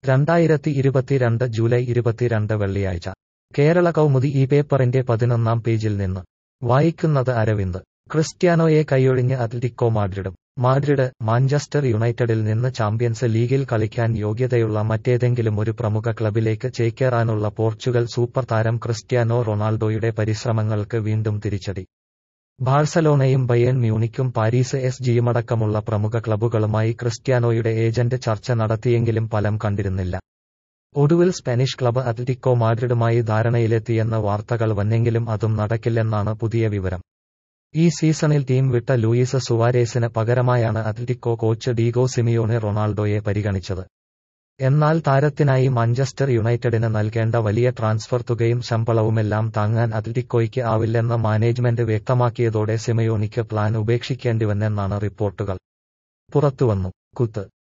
രണ്ടായിരത്തി ഇരുപത്തിരണ്ട് ജൂലൈ ഇരുപത്തിരണ്ട് വെള്ളിയാഴ്ച കേരള കൗമുദി ഈ പേപ്പറിന്റെ പതിനൊന്നാം പേജിൽ നിന്ന് വായിക്കുന്നത് അരവിന്ദ് ക്രിസ്ത്യാനോയെ കൈയൊഴിഞ്ഞ് അത്ലറ്റിക്കോ മാഡ്രിഡും മാഡ്രിഡ് മാഞ്ചസ്റ്റർ യുണൈറ്റഡിൽ നിന്ന് ചാമ്പ്യൻസ് ലീഗിൽ കളിക്കാൻ യോഗ്യതയുള്ള മറ്റേതെങ്കിലും ഒരു പ്രമുഖ ക്ലബിലേക്ക് ചേക്കേറാനുള്ള പോർച്ചുഗൽ സൂപ്പർ താരം ക്രിസ്ത്യാനോ റൊണാൾഡോയുടെ പരിശ്രമങ്ങൾക്ക് വീണ്ടും തിരിച്ചടി ബാഴ്സലോണയും ബയേൺ മ്യൂണിക്കും പാരീസ് എസ് ജിയുമടക്കമുള്ള പ്രമുഖ ക്ലബുകളുമായി ക്രിസ്ത്യാനോയുടെ ഏജന്റ് ചർച്ച നടത്തിയെങ്കിലും ഫലം കണ്ടിരുന്നില്ല ഒടുവിൽ സ്പാനിഷ് ക്ലബ് അത്ലറ്റിക്കോ മാഡ്രിഡുമായി ധാരണയിലെത്തിയെന്ന വാർത്തകൾ വന്നെങ്കിലും അതും നടക്കില്ലെന്നാണ് പുതിയ വിവരം ഈ സീസണിൽ ടീം വിട്ട ലൂയിസ് സുവാരേസിന് പകരമായാണ് അത്ലറ്റിക്കോ കോച്ച് ഡീഗോ സിമിയോണെ റൊണാൾഡോയെ പരിഗണിച്ചത് എന്നാൽ താരത്തിനായി മാഞ്ചസ്റ്റർ യുണൈറ്റഡിന് നൽകേണ്ട വലിയ ട്രാൻസ്ഫർ തുകയും ശമ്പളവുമെല്ലാം താങ്ങാൻ അത്ലറ്റിക്കോയ്ക്ക് ആവില്ലെന്ന് മാനേജ്മെന്റ് വ്യക്തമാക്കിയതോടെ സിമയോണിക്ക് പ്ലാൻ ഉപേക്ഷിക്കേണ്ടിവന്നെന്നാണ് റിപ്പോർട്ടുകൾ പുറത്തുവന്നു കുത്ത്